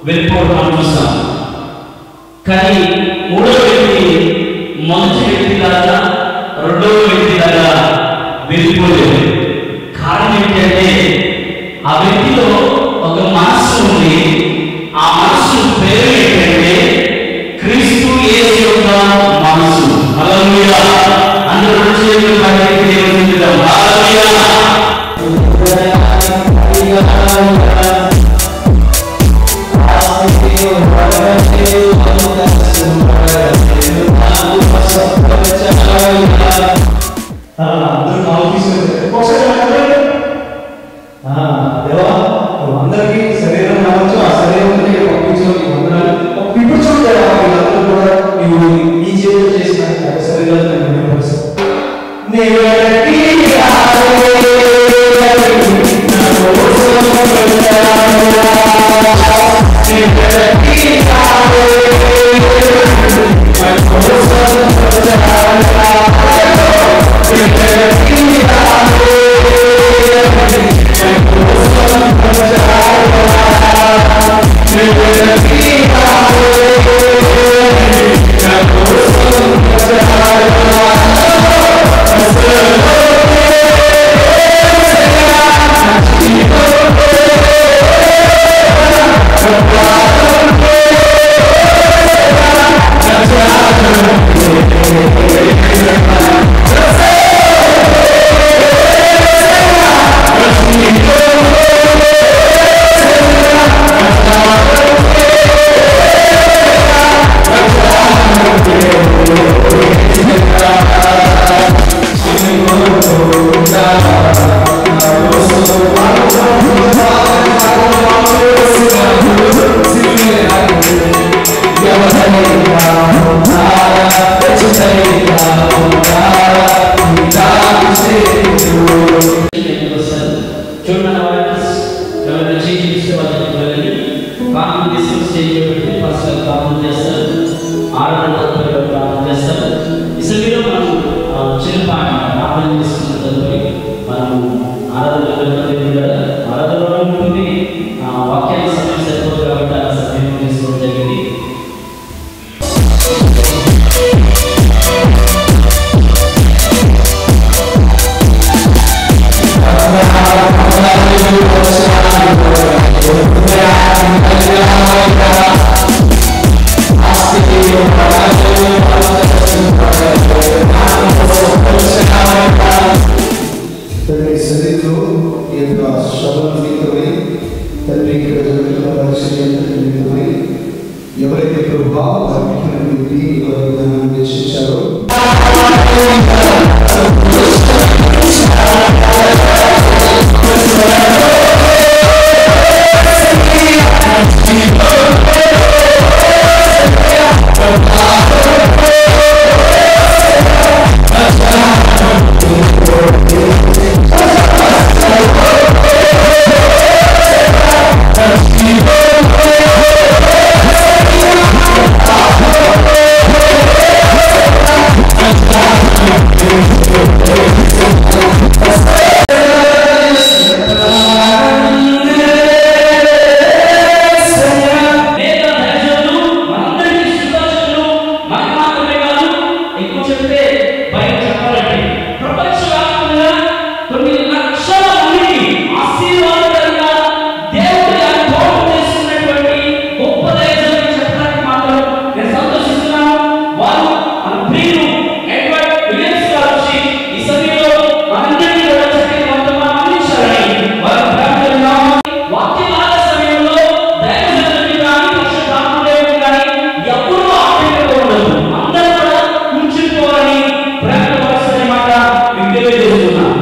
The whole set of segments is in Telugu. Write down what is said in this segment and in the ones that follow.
వెళ్ళిపోవడం మనం చూస్తాం కానీ మూడో వ్యక్తి మొదటి వ్యక్తి లాగా రెండవ వ్యక్తి లాగా వెళ్ళిపోలేదు కారణం ఏంటంటే ఆ వ్యక్తిలో ఒక మనస్సు ఉంది ఆ మనస్సు పేరు ఏంటంటే క్రీస్తు యేసు యొక్క మనస్సు హల్లెలూయా అందరూ రెండు చేతులు పైకెత్తి దేవుని స్తుతిద్దాం. హల్లెలూయా అందరూ కాల్ తీసుకొచ్చారు ఒకసారి మాట్లాడండి. ఆ, దేవా నువ్వు అందరికీ శరీరం రావచ్చు ఆ శరీరం పంపించు నీ వందనాలు ఇప్పుడు చూడండి దేవా, వీళ్ళందరూ కూడా నీవు నీ చేతులు చేసిన యొక్క శరీరాలు నేను వినపరుస్తాను. నీవెక్కడికి రావే, నా కోసం వచ్చావా? నీవెక్కడికి రావే, నా కోసం వచ్చావా? చూడండి వాయిస్ ఎవరైనా చేంజ్ ఇస్తే వాళ్ళకి వెళ్ళి ప్రార్థన తీసుకుని స్టేజ్ పెట్టి ఫస్ట్ ప్రార్థన చేస్తారు ఆరాధన తదుపరి ప్రార్థన చేస్తారు ఈ సమయంలో మనం ఆ, చిన్న పాట ప్రార్థన చేసుకున్న తదుపరి మనం ఆరాధన వెళ్ళడం కదా ఆరాధనలో ఉంటుంది ఆ, వాక్యానికి సమయం సరిపోదు కాబట్టి ఆ సమయం తీసుకోవడం జరిగింది తండ్రి సన్నిధిలో ఈ యొక్క శ్రమల నిమిత్తమై తండ్రి ఇక్కడ జరుగుతున్న పరిచర్య నిమిత్తమై ఎవరైతే ప్రభా దర్శించారో లేదా దైవజనులు మనందరికీ శుభాశీస్సులు మనకు మాత్రమే కాదు ఎక్కువ చెప్తే బయట చెప్పాలంటే ప్రపంచవ్యాప్తంగా కొన్ని లక్షల మందికి ఆశీర్వాదకరంగా దేవుడి అనుభవం చేసుకున్నటువంటి గొప్ప దైవజనులు చెప్పడానికి మాత్రం నేను సంతోషిస్తున్నాను వారు మన ప్రియులు ఎడ్వర్డ్ విలియమ్స్ గారు వచ్చి ఈ సమయంలో మనందరికీ కూడా చక్కని వర్తమానం అందించాలని వారు ప్రార్థిస్తున్నాము వాక్యకాల సమయంలో దైవజనుడిని కానీ పరిశుద్ధాత్మదేవుని కానీ ఎప్పుడూ ఆటంకంగా ఉండదు అందరూ కూడా కూర్చుకోవాలని ప్రయత్నపరుస్తున్న మాట మీకు తెలియజేస్తున్నాను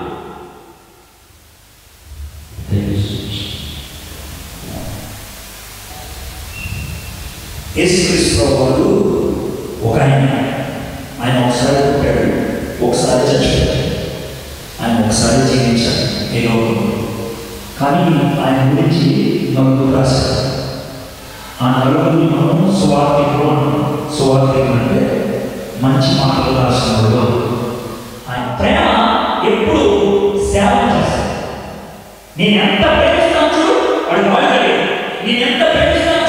యేసుక్రీస్తు వారు ఒక ఆయన ఆయన ఒకసారి పుట్టాడు ఒకసారి చచ్చిపోయాడు ఆయన ఒకసారి జీవించాడు ఈ లోకంలో కానీ ఆయన గురించి నలుగురు రాశారు ఆ నలుగురిని మనం సువార్థికులు అంటాం సువార్థికులు అంటే మంచి మాటలు రాసిన వాళ్ళు ఆయన ప్రేమ ఎప్పుడు సేవ చేస్తాడు నేను ఎంత ప్రేమిస్తాను చూడు వాడు మొదలడి నేను ఎంత ప్రేమిస్తాను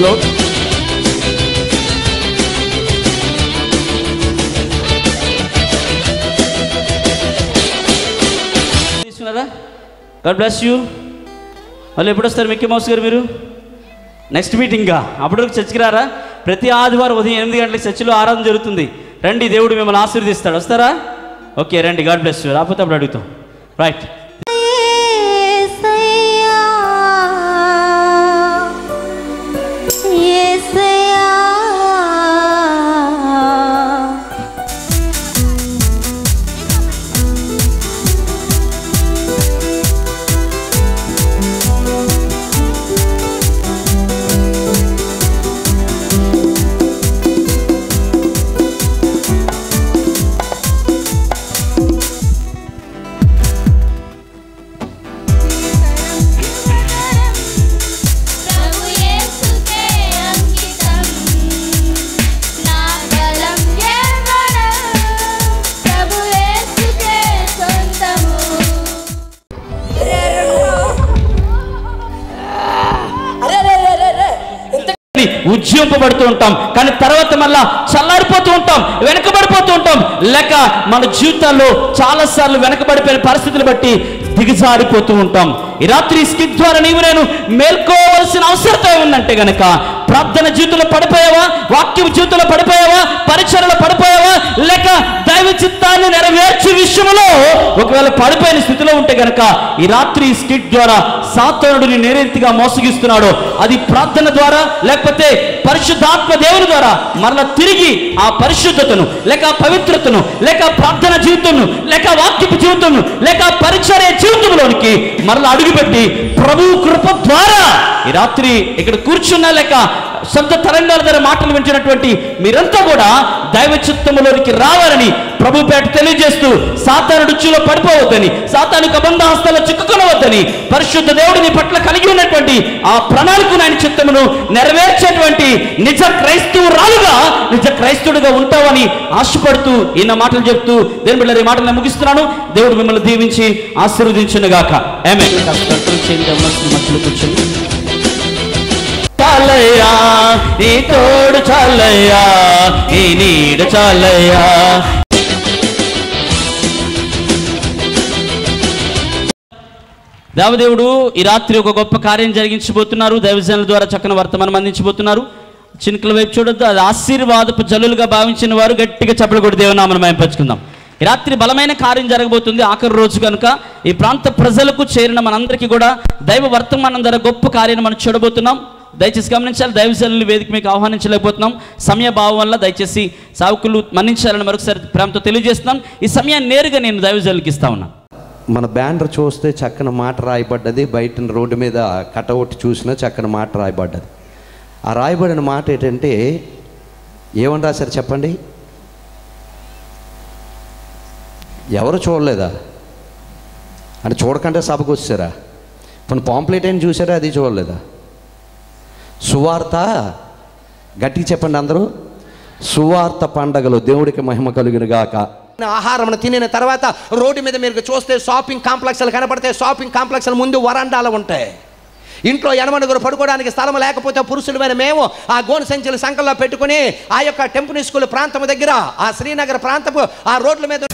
లో తీసుకున్నారా గాడ్ బ్లెస్ యూ మళ్ళీ ఎప్పుడు వస్తారు మిక్కీ మౌస్ గారు మీరు నెక్స్ట్ మీటింగ్గా అప్పుడు చర్చికి రారా ప్రతి ఆదివారం ఉదయం ఎనిమిది గంటలకు చర్చిలో ఆరాధన జరుగుతుంది రండి దేవుడు మిమ్మల్ని ఆశీర్వదిస్తాడు వస్తారా ఓకే రండి గాడ్ బ్లెస్ యూ రాకపోతే అప్పుడు అడుగుతాం రైట్ యేసయ్యా యేసయ్యా ప్రభు యేసుకే అంకితం నా బలం కేవలం ప్రభు యేసుకే సొంతము అని ఉజ్జింపబడుతూ ఉంటాం కానీ తర్వాత మళ్ళా చల్లారిపోతూ ఉంటాం వెనకబడిపోతూ ఉంటాం లేక మన జీవితాల్లో చాలాసార్లు వెనకబడిపోయిన పరిస్థితులు బట్టి దిగజారిపోతూ ఉంటాం ఈ రాత్రి స్కిట్ ద్వారా నీవు నేను మేల్కోవలసిన అవసరత ఉందంటే గనక ప్రార్థన జీవితంలో పడిపోయావా వాక్యం జీవితంలో పడిపోయావా పరిచయలో పడిపోయావా లేక దైవ చిత్తాన్ని నెరవేర్చే విషయంలో ఒకవేళ పడిపోయిన స్థితిలో ఉంటే గనక ఈ రాత్రి ఈ స్కిట్ ద్వారా సాతానుడిని నేరెత్తిగా మోసగిస్తున్నాడు అది ప్రార్థన ద్వారా లేకపోతే పరిశుద్ధాత్మ దేవుని ద్వారా మరలా తిరిగి ఆ పరిశుద్ధతను లేక ఆ పవిత్రతను లేక ప్రార్థన జీవితంను లేక వాక్యపు జీవితంను లేక పరిచర్య జీవితంలోనికి మరలా అడుగుపెట్టి ప్రభు కృప ద్వారా ఈ రాత్రి ఇక్కడ కూర్చున్నా లేక సొంత తరంగాల ద్వారా మాటలు వింటున్నటువంటి మీరంతా కూడా దైవ చిత్తములోనికి రావాలని ప్రభు పేట తెలియజేస్తూ సాతాను రుచిలో పడిపోవద్దని సాతాను కబంధ హస్తాల్లో చిక్కుకొనవద్దని పరిశుద్ధ దేవుడిని పట్ల కలిగి ఉన్నటువంటి ఆ ప్రణాళికను ఆయన చిత్తమును నెరవేర్చేటువంటి నిజ క్రైస్తవురాలుగా నిజ క్రైస్తవుడిగా ఉంటావని ఆశపడుతూ ఈయన మాటలు చెప్తూ దేని బిడ్డ ఈ మాటలు నేను ముగిస్తున్నాను దేవుడు మిమ్మల్ని దీవించి ఆశీర్వదించునుగాక ఆమె మధ్యలో కూర్చొని చాలయ్యా నీ తోడు చాలయ్యా నీ నీడు చాలయ్యా దేవదేవుడు ఈ రాత్రి ఒక గొప్ప కార్యం జరిగించబోతున్నారు దైవజనుల ద్వారా చక్కని వర్తమానం అందించబోతున్నారు చినుకుల వైపు చూడొద్దు అది ఆశీర్వాదపు జల్లులుగా భావించిన వారు గట్టిగా చప్పలు కొట్టి దేవనామను మేంపంచుకుందాం ఈ రాత్రి బలమైన కార్యం జరగబోతుంది ఆఖరి రోజు కనుక ఈ ప్రాంత ప్రజలకు చేరిన మనందరికీ కూడా దైవ వర్తమానం ద్వారా గొప్ప కార్యాన్ని మనం చూడబోతున్నాం దయచేసి గమనించాలి దైవశైలిని వేదిక మీకు ఆహ్వానించలేకపోతున్నాం సమయ భావం వల్ల దయచేసి సావుకులు మన్నించాలని మరొకసారి ప్రేమతో తెలియజేస్తున్నాం ఈ సమయాన్ని నేరుగా నేను దైవశైలికి ఇస్తా ఉన్నాను మన బ్యానర్ చూస్తే చక్కని మాట రాయబడ్డది బయట రోడ్డు మీద కటౌట్ చూసినా చక్కని మాట రాయబడ్డది ఆ రాయబడిన మాట ఏంటంటే ఏమని రాశారు చెప్పండి ఎవరు చూడలేదా అంటే చూడకంటే సభకు వచ్చారా కొన్ని పాంప్లెట్ అయిన చూసారా అది చూడలేదా సువార్త గట్టిగా చెప్పండి అందరూ సువార్త పండగలు దేవుడికి మహిమ కలుగును గాక ఆహారం తినిన తర్వాత రోడ్డు మీద మీరు చూస్తే షాపింగ్ కాంప్లెక్స్లు కనపడితే షాపింగ్ కాంప్లెక్స్ల ముందు వరండాలు ఉంటాయి ఇంట్లో ఎనమనుగురు పడుకోవడానికి స్థలం లేకపోతే పురుషులమైన మేము ఆ గోను సంచులు సంకల్లో పెట్టుకుని ఆ యొక్క టెంపుల్ స్కూల్ ప్రాంతం దగ్గర ఆ శ్రీనగర్ ప్రాంతపు ఆ రోడ్ల మీద